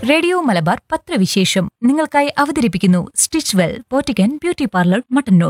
Radio Malabar പത്രവിശേഷം നിങ്ങൾക്കായി അവതരിപ്പിക്കുന്നു stitch well boutique beauty parlour Mattannur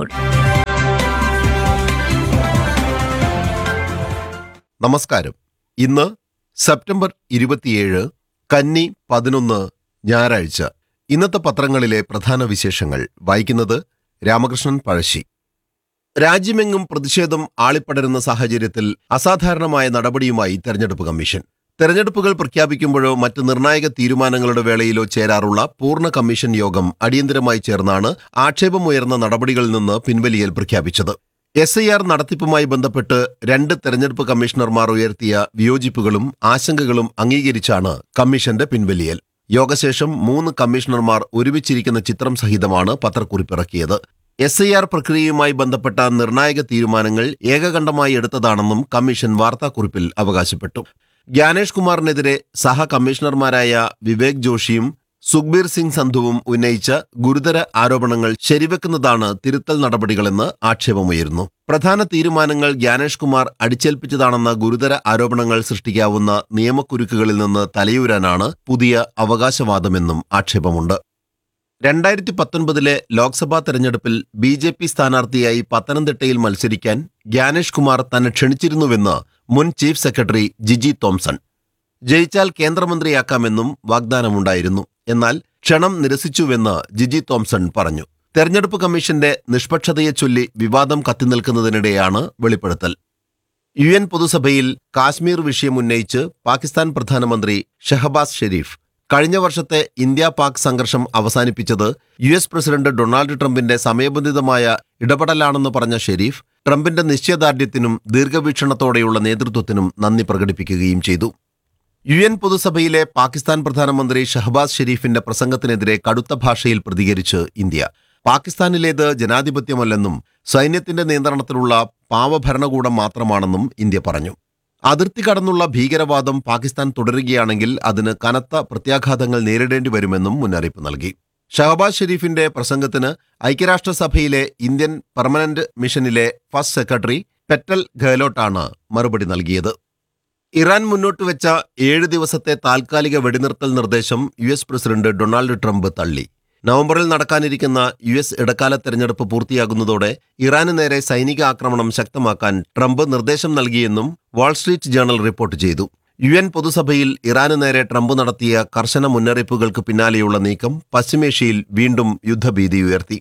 നമസ്കാരം ഇന്ന് സെപ്റ്റംബർ ഇരുപത്തിയേഴ് കന്നി പതിനൊന്ന് ഞായറാഴ്ച ഇന്നത്തെ പത്രങ്ങളിലെ പ്രധാന വിശേഷങ്ങൾ വായിക്കുന്നത് രാമകൃഷ്ണൻ പഴശ്ശി രാജ്യമെങ്ങും പ്രതിഷേധം ആളിപ്പടരുന്ന സാഹചര്യത്തിൽ അസാധാരണമായ നടപടിയുമായി തെരഞ്ഞെടുപ്പ് കമ്മീഷൻ തെരഞ്ഞെടുപ്പുകൾ പ്രഖ്യാപിക്കുമ്പോഴോ മറ്റ് നിർണായക തീരുമാനങ്ങളുടെ വേളയിലോ ചേരാറുള്ള പൂർണ്ണ കമ്മീഷൻ യോഗം അടിയന്തരമായി ചേർന്നാണ് ആക്ഷേപമുയർന്ന നടപടികളിൽ നിന്ന് പിൻവലിയൽ പ്രഖ്യാപിച്ചത് എസ് ഐ ആർ നടത്തിപ്പുമായി ബന്ധപ്പെട്ട് രണ്ട് തെരഞ്ഞെടുപ്പ് കമ്മീഷണർമാർ ഉയർത്തിയ വിയോജിപ്പുകളും ആശങ്കകളും അംഗീകരിച്ചാണ് കമ്മീഷന്റെ പിൻവലിയൽ യോഗശേഷം മൂന്ന് കമ്മീഷണർമാർ ഒരുമിച്ചിരിക്കുന്ന ചിത്രം സഹിതമാണ് പത്രക്കുറിപ്പിറക്കിയത് എസ് ഐ ആർ പ്രക്രിയയുമായി ബന്ധപ്പെട്ട നിർണായക തീരുമാനങ്ങൾ ഏകകണ്ഠമായി എടുത്തതാണെന്നും കമ്മീഷൻ വാർത്താക്കുറിപ്പിൽ അവകാശപ്പെട്ടു ജ്ഞാനേഷ് കുമാറിനെതിരെ സഹ കമ്മീഷണർമാരായ വിവേക് ജോഷിയും സുഖ്ബീർ സിംഗ് സന്ധുവും ഉന്നയിച്ച ഗുരുതര ആരോപണങ്ങൾ ശരിവെക്കുന്നതാണ് തിരുത്തൽ നടപടികളെന്ന് ആക്ഷേപമുയരുന്നു പ്രധാന തീരുമാനങ്ങൾ ജ്ഞാനേഷ് കുമാർ അടിച്ചേൽപ്പിച്ചതാണെന്ന ഗുരുതര ആരോപണങ്ങൾ സൃഷ്ടിക്കാവുന്ന നിയമക്കുരുക്കുകളിൽ നിന്ന് തലയൂരാനാണ് പുതിയ അവകാശവാദമെന്നും ആക്ഷേപമുണ്ട് രണ്ടായിരത്തി പത്തൊൻപതിലെ ലോക്സഭാ തെരഞ്ഞെടുപ്പിൽ ബി ജെ പി സ്ഥാനാർത്ഥിയായി പത്തനംതിട്ടയിൽ മത്സരിക്കാൻ ജ്ഞാനേഷ് കുമാർ തന്നെ ക്ഷണിച്ചിരുന്നുവെന്ന് മുൻ ചീഫ് സെക്രട്ടറി ജിജി തോംസൺ ജയിച്ചാൽ കേന്ദ്രമന്ത്രിയാക്കാമെന്നും വാഗ്ദാനമുണ്ടായിരുന്നു എന്നാൽ ക്ഷണം നിരസിച്ചുവെന്ന് ജിജി തോംസൺ പറഞ്ഞു തെരഞ്ഞെടുപ്പ് കമ്മീഷന്റെ നിഷ്പക്ഷതയെ ചൊല്ലി വിവാദം കത്തിനിൽക്കുന്നതിനിടെയാണ് വെളിപ്പെടുത്തൽ യു എൻ പൊതുസഭയിൽ കാശ്മീർ വിഷയം ഉന്നയിച്ച് പാകിസ്ഥാൻ പ്രധാനമന്ത്രി ഷഹബാസ് ഷെരീഫ് കഴിഞ്ഞ വർഷത്തെ ഇന്ത്യ പാക് സംഘർഷം അവസാനിപ്പിച്ചത് യു എസ് പ്രസിഡന്റ് ഡൊണാൾഡ് ട്രംപിന്റെ സമയബന്ധിതമായ ഇടപെടലാണെന്ന് പറഞ്ഞ ഷെരീഫ് ട്രംപിന്റെ നിശ്ചയദാർഢ്യത്തിനും ദീർഘവീക്ഷണത്തോടെയുള്ള നേതൃത്വത്തിനും നന്ദി പ്രകടിപ്പിക്കുകയും ചെയ്തു യു എൻ പൊതുസഭയിലെ പാകിസ്ഥാൻ പ്രധാനമന്ത്രി ഷഹബാസ് ഷെരീഫിന്റെ പ്രസംഗത്തിനെതിരെ കടുത്ത ഭാഷയിൽ പ്രതികരിച്ച് ഇന്ത്യ പാകിസ്ഥാനിലേത് ജനാധിപത്യമല്ലെന്നും സൈന്യത്തിന്റെ നിയന്ത്രണത്തിലുള്ള പാവഭരണകൂടം മാത്രമാണെന്നും ഇന്ത്യ പറഞ്ഞു അതിർത്തി കടന്നുള്ള ഭീകരവാദം പാകിസ്ഥാൻ തുടരുകയാണെങ്കിൽ അതിന് കനത്ത പ്രത്യാഘാതങ്ങൾ നേരിടേണ്ടി വരുമെന്നും മുന്നറിയിപ്പ് നൽകി ഷഹബാസ് ഷെരീഫിന്റെ പ്രസംഗത്തിന് ഐക്യരാഷ്ട്രസഭയിലെ ഇന്ത്യൻ പെർമനന്റ് മിഷനിലെ ഫസ്റ്റ് സെക്രട്ടറി പെറ്റൽ ഗെഹ്ലോട്ടാണ് മറുപടി നൽകിയത് ഇറാൻ മുന്നോട്ട് വെച്ച ഏഴ് ദിവസത്തെ താൽക്കാലിക വെടിനിർത്തൽ നിർദ്ദേശം U S president Donald Trump തള്ളി നവംബറിൽ നടക്കാനിരിക്കുന്ന യു എസ് ഇടക്കാല തെരഞ്ഞെടുപ്പ് പൂർത്തിയാകുന്നതോടെ ഇറാന് നേരെ സൈനിക ആക്രമണം ശക്തമാക്കാൻ ട്രംപ് നിർദ്ദേശം നൽകിയെന്നും വാൾസ്ട്രീറ്റ് ജേണൽ റിപ്പോർട്ട് ചെയ്തു യു എൻ പൊതുസഭയിൽ ഇറാന് നേരെ ട്രംപ് നടത്തിയ കർശന മുന്നറിയിപ്പുകൾക്ക് പിന്നാലെയുള്ള നീക്കം പശ്ചിമേഷ്യയിൽ വീണ്ടും യുദ്ധഭീതി ഉയർത്തി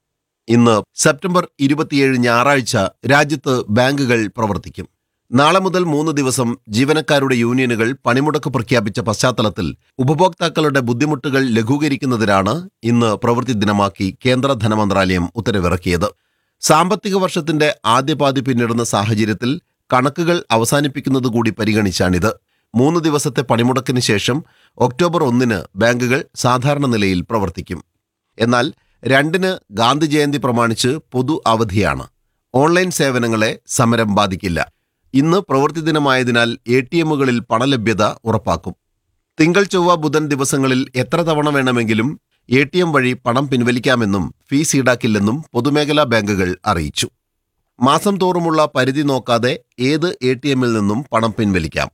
ഇന്ന് സെപ്റ്റംബർ ഇരുപത്തിയേഴ് ഞായറാഴ്ച രാജ്യത്ത് ബാങ്കുകൾ പ്രവർത്തിക്കും നാളെ മുതൽ മൂന്ന് ദിവസം ജീവനക്കാരുടെ യൂണിയനുകൾ പണിമുടക്ക് പ്രഖ്യാപിച്ച പശ്ചാത്തലത്തിൽ ഉപഭോക്താക്കളുടെ ബുദ്ധിമുട്ടുകൾ ലഘൂകരിക്കുന്നതിനാണ് ഇന്ന് പ്രവൃത്തി ദിനമാക്കി കേന്ദ്ര ധനമന്ത്രാലയം ഉത്തരവിറക്കിയത് സാമ്പത്തിക വർഷത്തിന്റെ ആദ്യപാതി പിന്നിടുന്ന സാഹചര്യത്തിൽ കണക്കുകൾ അവസാനിപ്പിക്കുന്നത് കൂടി പരിഗണിച്ചാണിത് മൂന്ന് ദിവസത്തെ പണിമുടക്കിന് ശേഷം ഒക്ടോബർ ഒന്നിന് ബാങ്കുകൾ സാധാരണ നിലയിൽ പ്രവർത്തിക്കും എന്നാൽ രണ്ടിന് ഗാന്ധി ജയന്തി പ്രമാണിച്ച് പൊതു അവധിയാണ് ഓൺലൈൻ സേവനങ്ങളെ സമരം ബാധിക്കില്ല ഇന്ന് പ്രവൃത്തി ദിനമായതിനാൽ എ ടി എമ്മുകളിൽ പണലഭ്യത ഉറപ്പാക്കും തിങ്കൾ ചൊവ്വ ബുധൻ ദിവസങ്ങളിൽ എത്ര തവണ വേണമെങ്കിലും എ ടി എം വഴി പണം പിൻവലിക്കാമെന്നും ഫീസ് ഈടാക്കില്ലെന്നും പൊതുമേഖലാ ബാങ്കുകൾ അറിയിച്ചു മാസം തോറുമുള്ള പരിധി നോക്കാതെ ഏത് എ ടി എമ്മിൽ നിന്നും പണം പിൻവലിക്കാം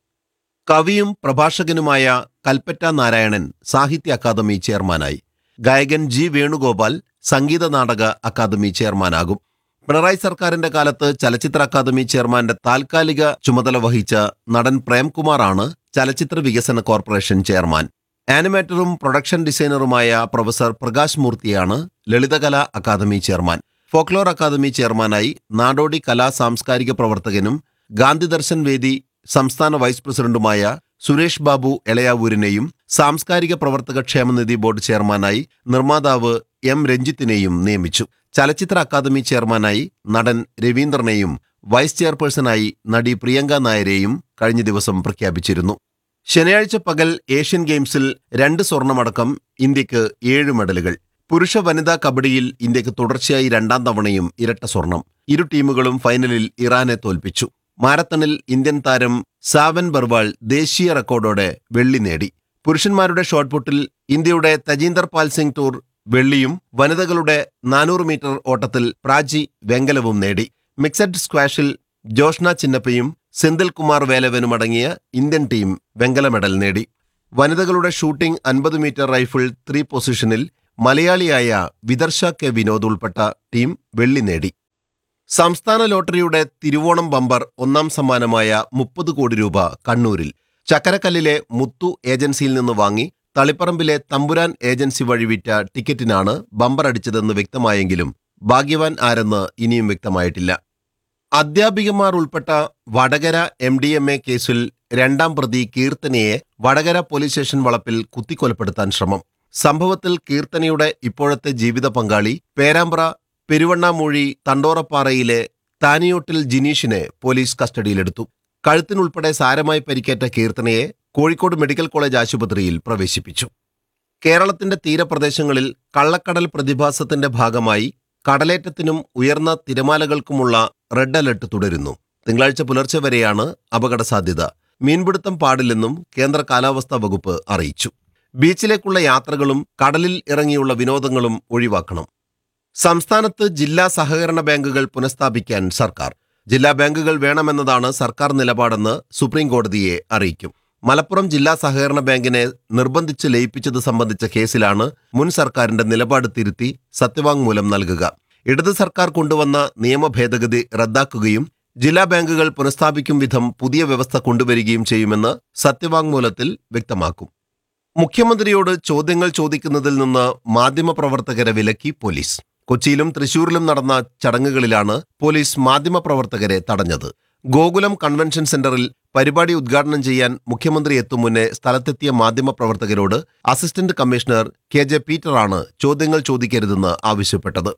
കവിയും പ്രഭാഷകനുമായ കൽപ്പറ്റ നാരായണൻ സാഹിത്യ അക്കാദമി ചെയർമാനായി ഗായകൻ ജി വേണുഗോപാൽ സംഗീത നാടക അക്കാദമി ചെയർമാനാകും പിണറായി സർക്കാരിന്റെ കാലത്ത് ചലച്ചിത്ര അക്കാദമി ചെയർമാന്റെ താൽക്കാലിക ചുമതല വഹിച്ച നടൻ പ്രേംകുമാറാണ് ചലച്ചിത്ര വികസന കോർപ്പറേഷൻ ചെയർമാൻ ആനിമേറ്ററും പ്രൊഡക്ഷൻ ഡിസൈനറുമായ പ്രൊഫസർ പ്രകാശ് മൂർത്തിയാണ് ലളിതകലാ അക്കാദമി ചെയർമാൻ ഫോക്ലോർ അക്കാദമി ചെയർമാനായി നാടോടി കലാ സാംസ്കാരിക പ്രവർത്തകനും ഗാന്ധി ദർശൻ വേദി സംസ്ഥാന വൈസ് പ്രസിഡന്റുമായ സുരേഷ് ബാബു എളയാവൂരിനെയും സാംസ്കാരിക പ്രവർത്തക ക്ഷേമനിധി ബോർഡ് ചെയർമാനായി നിർമ്മാതാവ് എം രഞ്ജിത്തിനെയും നിയമിച്ചു ചലച്ചിത്ര അക്കാദമി ചെയർമാനായി നടൻ രവീന്ദ്രനെയും വൈസ് ചെയർപേഴ്സണായി നടി പ്രിയങ്ക നായരെയും കഴിഞ്ഞ ദിവസം പ്രഖ്യാപിച്ചിരുന്നു ശനിയാഴ്ച പകൽ ഏഷ്യൻ ഗെയിംസിൽ രണ്ട് സ്വർണമടക്കം ഇന്ത്യക്ക് ഏഴ് മെഡലുകൾ പുരുഷ വനിതാ കബഡിയിൽ ഇന്ത്യക്ക് തുടർച്ചയായി രണ്ടാം തവണയും ഇരട്ട സ്വർണം ഇരു ടീമുകളും ഫൈനലിൽ ഇറാനെ തോൽപ്പിച്ചു മാരത്തണിൽ ഇന്ത്യൻ താരം സാവൻ ബർവാൾ ദേശീയ റെക്കോർഡോടെ വെള്ളി നേടി പുരുഷന്മാരുടെ ഷോട്ട്പുട്ടിൽ ഇന്ത്യയുടെ തജീന്ദർ പാൽ സിംഗ് ടൂർ വെള്ളിയും വനിതകളുടെ നാനൂറ് മീറ്റർ ഓട്ടത്തിൽ പ്രാചി വെങ്കലവും നേടി മിക്സഡ് സ്ക്വാഷിൽ ജോഷ്ന ചിന്നപ്പയും സെന്തിൽ കുമാർ വേലവനുമടങ്ങിയ ഇന്ത്യൻ ടീം വെങ്കല മെഡൽ നേടി വനിതകളുടെ ഷൂട്ടിംഗ് അൻപത് മീറ്റർ റൈഫിൾ ത്രീ പൊസിഷനിൽ മലയാളിയായ വിദർശ കെ വിനോദ് ഉൾപ്പെട്ട ടീം വെള്ളി നേടി സംസ്ഥാന ലോട്ടറിയുടെ തിരുവോണം ബമ്പർ ഒന്നാം സമ്മാനമായ മുപ്പത് കോടി രൂപ കണ്ണൂരിൽ ചക്കരക്കല്ലിലെ മുത്തു ഏജൻസിയിൽ നിന്ന് വാങ്ങി തളിപ്പറമ്പിലെ തമ്പുരാൻ ഏജൻസി വഴി വിറ്റ ടിക്കറ്റിനാണ് ബമ്പർ അടിച്ചതെന്ന് വ്യക്തമായെങ്കിലും ഭാഗ്യവാൻ ആരെന്ന് ഇനിയും വ്യക്തമായിട്ടില്ല അധ്യാപികമാർ ഉൾപ്പെട്ട Vadakara M D M A കേസിൽ രണ്ടാം പ്രതി കീർത്തനയെ വടകര പോലീസ് സ്റ്റേഷൻ വളപ്പിൽ കുത്തിക്കൊലപ്പെടുത്താൻ ശ്രമം സംഭവത്തിൽ കീർത്തനയുടെ ഇപ്പോഴത്തെ ജീവിത പങ്കാളി പേരാമ്പ്ര പെരുവണ്ണാമൂഴി തണ്ടോറപ്പാറയിലെ താനിയോട്ടിൽ ജിനീഷിനെ പോലീസ് കസ്റ്റഡിയിലെടുത്തു കഴുത്തിനുൾപ്പെടെ സാരമായി പരിക്കേറ്റ കീർത്തനയെ കോഴിക്കോട് മെഡിക്കൽ കോളേജ് ആശുപത്രിയിൽ പ്രവേശിപ്പിച്ചു കേരളത്തിന്റെ തീരപ്രദേശങ്ങളിൽ കള്ളക്കടൽ പ്രതിഭാസത്തിന്റെ ഭാഗമായി കടലേറ്റത്തിനും ഉയർന്ന തിരമാലകൾക്കുമുള്ള റെഡ് അലർട്ട് തുടരുന്നു തിങ്കളാഴ്ച പുലർച്ചെ വരെയാണ് അപകട സാധ്യത മീൻപിടുത്തം പാടില്ലെന്നും കേന്ദ്ര കാലാവസ്ഥാ വകുപ്പ് അറിയിച്ചു ബീച്ചിലേക്കുള്ള യാത്രകളും കടലിൽ ഇറങ്ങിയുള്ള വിനോദങ്ങളും ഒഴിവാക്കണം സംസ്ഥാനത്ത് ജില്ലാ സഹകരണ ബാങ്കുകൾ പുനഃസ്ഥാപിക്കാൻ സർക്കാർ ജില്ലാ ബാങ്കുകൾ വേണമെന്നതാണ് സർക്കാർ നിലപാടെന്ന് സുപ്രീം കോടതിയെ അറിയിക്കും മലപ്പുറം ജില്ലാ സഹകരണ ബാങ്കിനെ നിർബന്ധിച്ച് ലയിപ്പിച്ചത് സംബന്ധിച്ച കേസിലാണ് മുൻ സർക്കാരിന്റെ നിലപാട് തിരുത്തി സത്യവാങ്മൂലം നൽകുക ഇടത് സർക്കാർ കൊണ്ടുവന്ന നിയമ ഭേദഗതി റദ്ദാക്കുകയും ജില്ലാ ബാങ്കുകൾ പുനഃസ്ഥാപിക്കും വിധം പുതിയ വ്യവസ്ഥ കൊണ്ടുവരികയും ചെയ്യുമെന്ന് സത്യവാങ്മൂലത്തിൽ വ്യക്തമാക്കും മുഖ്യമന്ത്രിയോട് ചോദ്യങ്ങൾ ചോദിക്കുന്നതിൽ നിന്ന് മാധ്യമപ്രവർത്തകരെ വിലക്കി പോലീസ് കൊച്ചിയിലും തൃശൂരിലും നടന്ന ചടങ്ങുകളിലാണ് പോലീസ് മാധ്യമപ്രവർത്തകരെ തടഞ്ഞത് ഗോകുലം കൺവെൻഷൻ സെന്ററിൽ പരിപാടി ഉദ്ഘാടനം ചെയ്യാൻ മുഖ്യമന്ത്രി എത്തും മുന്നേ സ്ഥലത്തെത്തിയ മാധ്യമപ്രവർത്തകരോട് അസിസ്റ്റന്റ് കമ്മീഷണർ കെ ജെ പീറ്ററാണ് ചോദ്യങ്ങൾ ചോദിക്കരുതെന്ന് ആവശ്യപ്പെട്ടത്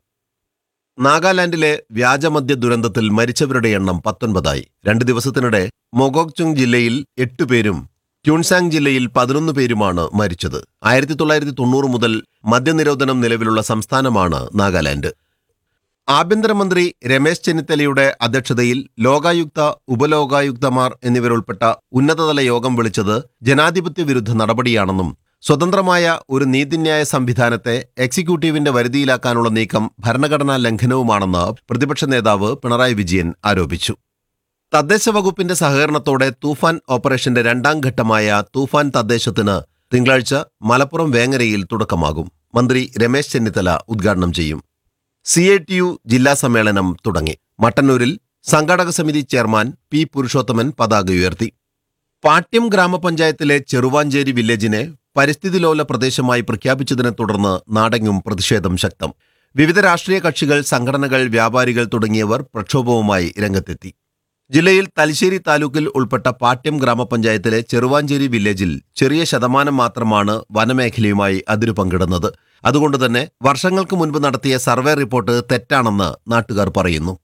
നാഗാലാൻഡിലെ വ്യാജമദ്യ ദുരന്തത്തിൽ മരിച്ചവരുടെ എണ്ണം പത്തൊൻപതായി രണ്ട് ദിവസത്തിനിടെ മൊഗോക്ചുങ് ജില്ലയിൽ എട്ടുപേരും ക്യൂൺസാങ് ജില്ലയിൽ പതിനൊന്ന് പേരുമാണ് മരിച്ചത് ആയിരത്തി തൊള്ളായിരത്തി തൊണ്ണൂറ് മുതൽ മദ്യനിരോധനം നിലവിലുള്ള സംസ്ഥാനമാണ് നാഗാലാൻഡ് ആഭ്യന്തരമന്ത്രി രമേശ് ചെന്നിത്തലയുടെ അധ്യക്ഷതയിൽ ലോകായുക്ത ഉപലോകായുക്തമാർ എന്നിവരുൾപ്പെട്ട ഉന്നതതല യോഗം വിളിച്ചത് ജനാധിപത്യ വിരുദ്ധ നടപടിയാണെന്നും സ്വതന്ത്രമായ ഒരു നീതിന്യായ സംവിധാനത്തെ എക്സിക്യൂട്ടീവിന്റെ വരുതിയിലാക്കാനുള്ള നീക്കം ഭരണഘടനാ ലംഘനവുമാണെന്ന് പ്രതിപക്ഷ നേതാവ് പിണറായി വിജയൻ ആരോപിച്ചു തദ്ദേശ വകുപ്പിന്റെ സഹകരണത്തോടെ തൂഫാൻ ഓപ്പറേഷന്റെ രണ്ടാം ഘട്ടമായ തൂഫാൻ തദ്ദേശത്തിന് തിങ്കളാഴ്ച മലപ്പുറം വേങ്ങരയിൽ തുടക്കമാകും മന്ത്രി രമേശ് ചെന്നിത്തല ഉദ്ഘാടനം ചെയ്യും സി ഐ ടി യു ജില്ലാ സമ്മേളനം തുടങ്ങി മട്ടന്നൂരിൽ സംഘാടക സമിതി ചെയർമാൻ പി പുരുഷോത്തമൻ പതാക ഉയർത്തി പാട്യം ഗ്രാമപഞ്ചായത്തിലെ ചെറുവാഞ്ചേരി വില്ലേജിനെ പരിസ്ഥിതി ലോല പ്രദേശമായി പ്രഖ്യാപിച്ചതിനെ തുടർന്ന് നാടെങ്ങും പ്രതിഷേധം ശക്തം വിവിധ രാഷ്ട്രീയ കക്ഷികൾ സംഘടനകൾ വ്യാപാരികൾ തുടങ്ങിയവർ പ്രക്ഷോഭവുമായി രംഗത്തെത്തി ജില്ലയിൽ തലശ്ശേരി താലൂക്കിൽ ഉൾപ്പെട്ട പാട്യം ഗ്രാമപഞ്ചായത്തിലെ ചെറുവാഞ്ചേരി വില്ലേജിൽ ചെറിയ ശതമാനം മാത്രമാണ് വനമേഖലയുമായി അതിരു പങ്കിടുന്നത് അതുകൊണ്ട് തന്നെ വർഷങ്ങൾക്ക് മുൻപ് നടത്തിയ സർവേ റിപ്പോർട്ട് തെറ്റാണെന്ന് നാട്ടുകാർ പറയുന്നു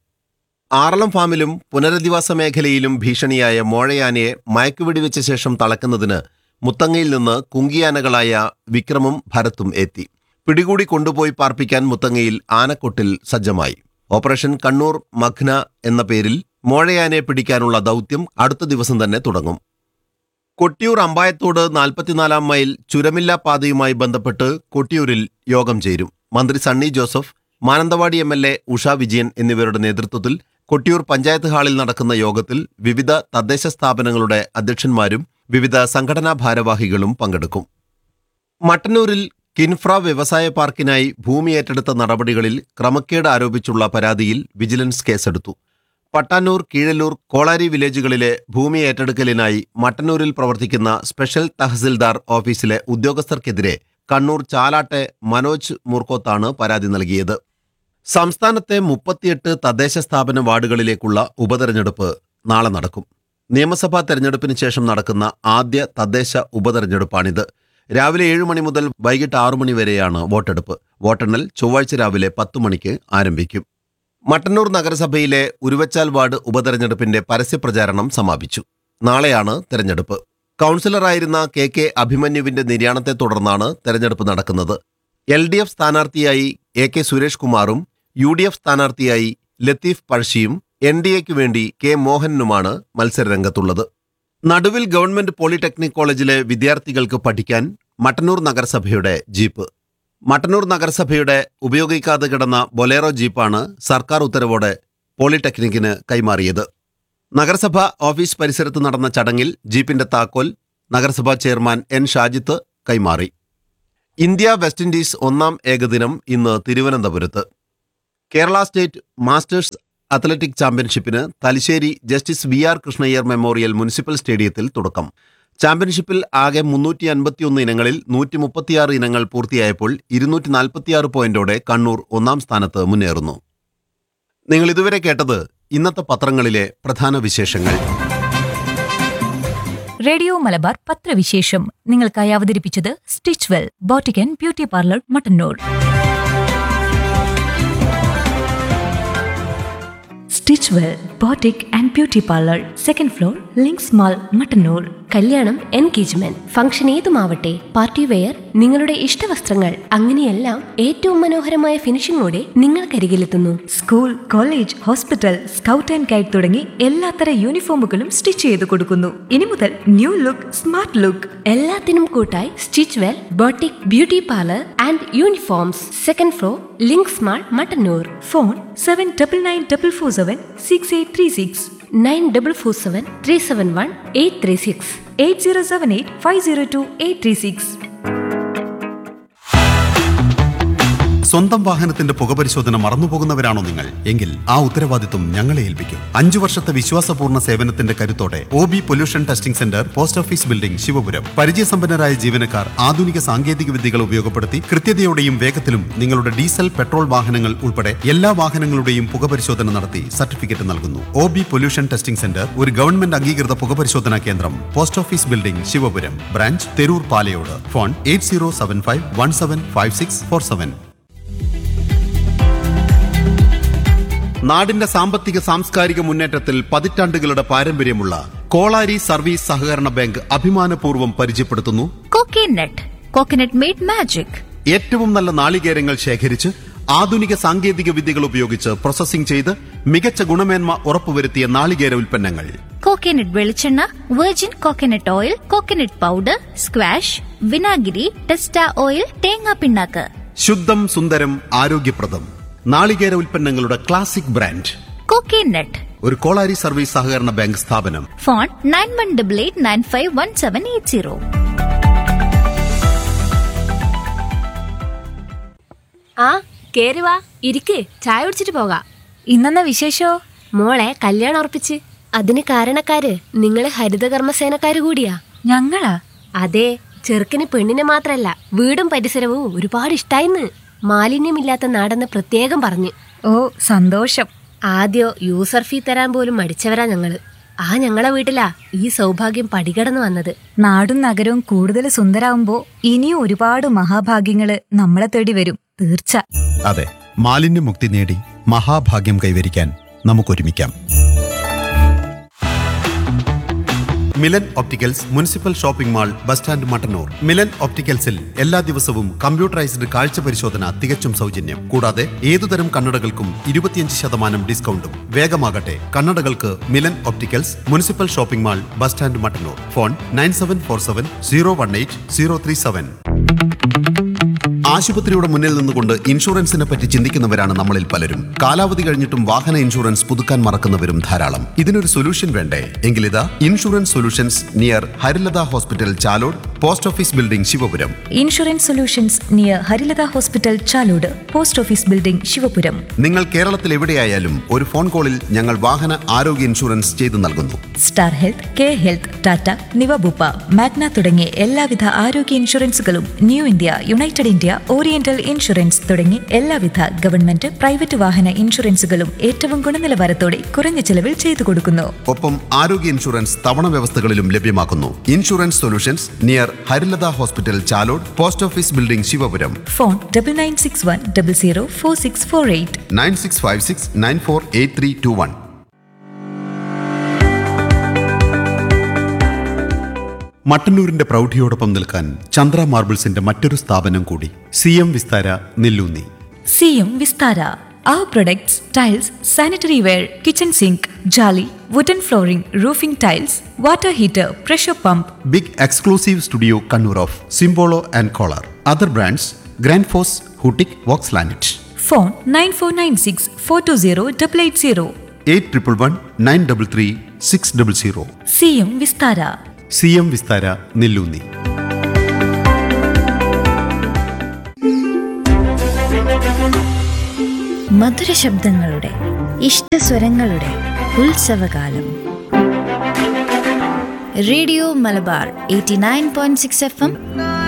ആറളം ഫാമിലും പുനരധിവാസ മേഖലയിലും ഭീഷണിയായ മോഴയാനയെ മയക്കുവെടിവെച്ച ശേഷം തളക്കുന്നതിന് മുത്തങ്ങയിൽ നിന്ന് കുങ്കിയാനകളായ വിക്രമും ഭരത്തും എത്തി പിടികൂടി കൊണ്ടുപോയി പാർപ്പിക്കാൻ മുത്തങ്ങയിൽ ആനക്കൊട്ടിൽ സജ്ജമായി ഓപ്പറേഷൻ കണ്ണൂർ മഖ്ന എന്ന പേരിൽ മോഴയാനയെ പിടിക്കാനുള്ള ദൗത്യം അടുത്ത ദിവസം തന്നെ തുടങ്ങും കൊട്ടിയൂർ അമ്പായത്തോട് നാൽപ്പത്തിനാലാം മൈൽ ചുരമില്ല പാതയുമായി ബന്ധപ്പെട്ട് കൊട്ടിയൂരിൽ യോഗം ചേരും മന്ത്രി Sunny Joseph Mananthavady M L A Usha Vijayan എന്നിവരുടെ നേതൃത്വത്തിൽ കൊട്ടിയൂർ പഞ്ചായത്ത് ഹാളിൽ നടക്കുന്ന യോഗത്തിൽ വിവിധ തദ്ദേശ സ്ഥാപനങ്ങളുടെ അധ്യക്ഷന്മാരും വിവിധ സംഘടനാ ഭാരവാഹികളും പങ്കെടുക്കും മട്ടന്നൂരിൽ കിൻഫ്ര വ്യവസായ പാർക്കിനായി ഭൂമി ഏറ്റെടുത്ത നടപടികളിൽ ക്രമക്കേട് ആരോപിച്ചുള്ള പരാതിയിൽ വിജിലൻസ് കേസെടുത്തു പട്ടാന്നൂർ കീഴല്ലൂർ കോളാരി വില്ലേജുകളിലെ ഭൂമി ഏറ്റെടുക്കലിനായി മട്ടന്നൂരിൽ പ്രവർത്തിക്കുന്ന സ്പെഷ്യൽ തഹസിൽദാർ ഓഫീസിലെ ഉദ്യോഗസ്ഥർക്കെതിരെ കണ്ണൂർ ചാലാട്ടെ മനോജ് മൂർക്കോത്താണ് പരാതി നൽകിയത് സംസ്ഥാനത്തെ മുപ്പത്തിയെട്ട് തദ്ദേശ സ്ഥാപന വാർഡുകളിലേക്കുള്ള ഉപതെരഞ്ഞെടുപ്പ് നാളെ നടക്കും നിയമസഭാ തെരഞ്ഞെടുപ്പിന് ശേഷം നടക്കുന്ന ആദ്യ തദ്ദേശ ഉപതെരഞ്ഞെടുപ്പാണിത് രാവിലെ ഏഴ് മണി മുതൽ വൈകിട്ട് ആറു മണി വരെയാണ് വോട്ടെടുപ്പ് വോട്ടെണ്ണൽ ചൊവ്വാഴ്ച രാവിലെ പത്ത് മണിക്ക് ആരംഭിക്കും മട്ടന്നൂർ നഗരസഭയിലെ ഉരുവച്ചാൽ വാർഡ് ഉപതെരഞ്ഞെടുപ്പിന്റെ പരസ്യപ്രചാരണം സമാപിച്ചു നാളെയാണ് തെരഞ്ഞെടുപ്പ് കൗൺസിലറായിരുന്ന കെ കെ അഭിമന്യുവിന്റെ നിര്യാണത്തെ തുടർന്നാണ് തെരഞ്ഞെടുപ്പ് നടക്കുന്നത് എൽ ഡി എഫ് സ്ഥാനാർത്ഥിയായി എ കെ സുരേഷ് കുമാറും യു ഡി എഫ് സ്ഥാനാർത്ഥിയായി ലത്തീഫ് പഴശ്ശിയും എൻ ഡി എക്ക് വേണ്ടി കെ മോഹനനുമാണ് മത്സരരംഗത്തുള്ളത് നടുവിൽ ഗവൺമെന്റ് പോളിടെക്നിക് കോളേജിലെ വിദ്യാർത്ഥികൾക്ക് പഠിക്കാൻ മട്ടന്നൂർ നഗരസഭയുടെ ജീപ്പ് മട്ടന്നൂർ നഗരസഭയുടെ ഉപയോഗിക്കാതെ കിടന്ന ബൊലേറോ ജീപ്പാണ് സർക്കാർ ഉത്തരവോടെ പോളിടെക്നിക്കിന് കൈമാറിയത് നഗരസഭ ഓഫീസ് പരിസരത്ത് നടന്ന ചടങ്ങിൽ ജീപ്പിന്റെ താക്കോൽ നഗരസഭാ ചെയർമാൻ എൻ ഷാജിത്ത് കൈമാറി ഇന്ത്യ വെസ്റ്റ് ഇൻഡീസ് ഒന്നാം ഏകദിനം ഇന്ന് തിരുവനന്തപുരത്ത് കേരള സ്റ്റേറ്റ് മാസ്റ്റേഴ്സ് അത്ലറ്റിക് ചാമ്പ്യൻഷിപ്പിന് തലശ്ശേരി ജസ്റ്റിസ് വി ആർ കൃഷ്ണയ്യർ മെമ്മോറിയൽ മുനിസിപ്പൽ സ്റ്റേഡിയത്തിൽ തുടക്കം ചാമ്പ്യൻഷിപ്പിൽ ആകെ മുന്നൂറ്റി അൻപത്തിയൊന്ന് ഇനങ്ങളിൽ നൂറ്റി മുപ്പത്തിയാറ് ഇനങ്ങൾ പൂർത്തിയായപ്പോൾ ഇരുന്നൂറ്റി നാൽപ്പത്തിയാറ് പോയിന്റോടെ കണ്ണൂർ ഒന്നാം സ്ഥാനത്ത് മുന്നേറുന്നു നിങ്ങൾ ഇതുവരെ കേട്ടത് ഇന്നത്തെ പത്രങ്ങളിലെ പ്രധാന വിശേഷങ്ങൾ റേഡിയോ മലബാർ പത്രവിശേഷം നിങ്ങൾക്കായി അവതരിപ്പിച്ചത് stitch well boutique and beauty parlour Mattannur stitch well boutique and beauty parlour second floor links mall Mattannur കല്യാണം എൻഗേജ്മെന്റ് ഫംഗ്ഷൻ ഏതുമാവട്ടെ പാർട്ടി വെയർ നിങ്ങളുടെ ഇഷ്ടവസ്ത്രങ്ങൾ അങ്ങനെയെല്ലാം ഏറ്റവും മനോഹരമായ ഫിനിഷിംഗോടെ നിങ്ങൾക്കരികിലെത്തുന്നു school college hospital scout and guide തുടങ്ങി എല്ലാത്തര യൂണിഫോമുകളും സ്റ്റിച്ച് ചെയ്ത് കൊടുക്കുന്നു ഇനി മുതൽ ന്യൂ ലുക്ക് സ്മാർട്ട് ലുക്ക് എല്ലാത്തിനും കൂട്ടായി stitch well boutique beauty parlour and uniforms second floor links mall Mattannur phone seven double nine double four seven six eight three six nine double four seven three seven one eight three six eight zero seven eight five zero two eight three six സ്വന്തം വാഹനത്തിന്റെ പുകപരിശോധന മറന്നുപോകുന്നവരാണോ നിങ്ങൾ എങ്കിൽ ആ ഉത്തരവാദിത്വം ഞങ്ങളെ ഏൽപ്പിക്കും അഞ്ചു വർഷത്തെ വിശ്വാസപൂർണ്ണ സേവനത്തിന്റെ കരുത്തോടെ O B pollution testing centre post office building Sivapuram പരിചയസമ്പന്നരായ ജീവനക്കാർ ആധുനിക സാങ്കേതിക വിദ്യകൾ ഉപയോഗപ്പെടുത്തി കൃത്യതയോടെയും വേഗത്തിലും നിങ്ങളുടെ ഡീസൽ പെട്രോൾ വാഹനങ്ങൾ ഉൾപ്പെടെ എല്ലാ വാഹനങ്ങളുടെയും പുകപരിശോധന നടത്തി സർട്ടിഫിക്കറ്റ് നൽകുന്നു O B pollution testing centre ഒരു ഗവൺമെന്റ് അംഗീകൃത പുകപരിശോധനാ കേന്ദ്രം post office building Sivapuram branch Theroor Palayode phone eight zero seven five one seven five six four seven നാടിന്റെ സാമ്പത്തിക സാംസ്കാരിക മുന്നേറ്റത്തിൽ പതിറ്റാണ്ടുകളുടെ പാരമ്പര്യമുള്ള കോളാരി സർവീസ് സഹകരണ ബാങ്ക് അഭിമാനപൂർവ്വം പരിചയപ്പെടുത്തുന്നു കോക്കനട്ട് കോക്കനട്ട് മെയ്ഡ് മാജിക് ഏറ്റവും നല്ല നാളികേരങ്ങൾ ശേഖരിച്ച് ആധുനിക സാങ്കേതിക വിദ്യകൾ ഉപയോഗിച്ച് പ്രോസസ്സിംഗ് ചെയ്ത് മികച്ച ഗുണമേന്മ ഉറപ്പുവരുത്തിയ നാളികേര ഉൽപ്പന്നങ്ങൾ കോക്കനട്ട് വെളിച്ചെണ്ണ virgin coconut oil coconut powder squash വിനാഗിരി ടെസ്റ്റ ഓയിൽ തേങ്ങാ പിണ്ണാക്ക് ശുദ്ധം സുന്ദരം ആരോഗ്യപ്രദം നാളികേര ഉൽപ്പന്നങ്ങളുടെ ക്ലാസിക് ബ്രാൻഡ് കോക്കനട്ട് ഒരു കോളാരി സർവീസ് സഹകരണ ബാങ്ക് സ്ഥാപനം phone nine one double eight nine five one seven eight zero ആ കേറി വാ ഇരിക്ക് ചായ കുടിച്ചിട്ട് പോകാം ഇന്നെന്ന വിശേഷോ മോളെ കല്യാണം ഉറപ്പിച്ച് അതിന് കാരണക്കാര് നിങ്ങള് ഹരിതകർമ്മസേനക്കാര് കൂടിയാ ഞങ്ങളാ അതെ ചെറുക്കന് പെണ്ണിനെ മാത്രല്ല വീടും പരിസരവും ഒരുപാട് ഇഷ്ടായിന്ന് മാലിന്യമില്ലാത്ത നാടെന്ന് പ്രത്യേകം പറഞ്ഞു ഓ സന്തോഷം ആദ്യോ യൂസർ ഫീ തരാൻ പോലും മടിച്ചവരാ ഞങ്ങള് ആ ഞങ്ങളെ വീട്ടിലാ ഈ സൗഭാഗ്യം പടികടന്നു വന്നത് നാടും നഗരവും കൂടുതൽ സുന്ദരാവുമ്പോ ഇനിയും ഒരുപാട് മഹാഭാഗ്യങ്ങള് നമ്മളെ തേടി വരും തീർച്ച അതെ മാലിന്യമുക്തി നേടി മഹാഭാഗ്യം കൈവരിക്കാൻ നമുക്കൊരുമിക്കാം Milan opticals municipal shopping mall bus stand Mattannur Milan ഒപ്റ്റിക്കൽസിൽ എല്ലാ ദിവസവും കമ്പ്യൂട്ടറൈസ്ഡ് കാഴ്ച പരിശോധന തികച്ചും സൗജന്യം കൂടാതെ ഏതുതരം കണ്ണടകൾക്കും ഇരുപത്തിയഞ്ച് ശതമാനം ഡിസ്കൗണ്ടും വേഗമാകട്ടെ കണ്ണടകൾക്ക് Milan opticals municipal shopping mall bus stand Mattannur phone nine seven four seven zero one eight zero three seven ആശുപത്രിയുടെ മുന്നിൽ നിന്നുകൊണ്ട് ഇൻഷുറൻസിനെ പറ്റി ചിന്തിക്കുന്നവരാണ് നമ്മളിൽ പലരും കാലാവധി കഴിഞ്ഞിട്ടും വാഹന ഇൻഷുറൻസ് പുതുക്കാൻ മറക്കുന്നവരും ധാരാളം ഇതിനൊരു സൊല്യൂഷൻ വേണ്ടേ എങ്കിലിതാ insurance solutions near Harilatha hospital Chalode post office building Sivapuram insurance solutions near Harilatha hospital Chalode post office building Sivapuram നിങ്ങൾ കേരളത്തിൽ എവിടെയായാലും ഒരു ഫോൺ കോളിൽ ഞങ്ങൾ വാഹന ആരോഗ്യ ഇൻഷുറൻസ് ചെയ്തു നൽകുന്നു star health K health Tata Niva Bupa Magna തുടങ്ങിയ എല്ലാവിധ ആരോഗ്യ ഇൻഷുറൻസുകളും new India united India oriental insurance തുടങ്ങി എല്ലാവിധ ഗവൺമെന്റ് പ്രൈവറ്റ് വാഹന ഇൻഷുറൻസുകളും ഏറ്റവും ഗുണനിലവാരത്തോടെ കുറഞ്ഞ ചെലവിൽ ചെയ്തു കൊടുക്കുന്നു ഒപ്പം ആരോഗ്യ ഇൻഷുറൻസ് തവണ വ്യവസ്ഥകളിലും ലഭ്യമാക്കുന്നു insurance solutions near Harilatha hospital Chalode post office building Sivapuram phone double nine six one double zero four six four eight nine six five six nine four eight three two one മട്ടന്നൂരിന്റെ പ്രൗഢിയോടൊപ്പം നിൽക്കാൻ ചന്ദ്ര മാർബിൾസിന്റെ മറ്റൊരു സ്ഥാപനം കൂടി C M Vistara Nellunni C M Vistara Our products, tiles, sanitary ware, kitchen sink, jolly, wooden flooring, roofing tiles, water heater, pressure pump, big exclusive studio Kannur of Simpolo and colour other brands Grundfos ഹൂട്ടിക് Vox ലാനറ്റ് phone 9496 420 880. Eight triple one nine double three six double zero C M Vistara C M Vistara Nellunni മധുര ശബ്ദങ്ങളുടെ ഇഷ്ടസ്വരങ്ങളുടെ ഉത്സവകാലം radio Malabar eighty nine point six F M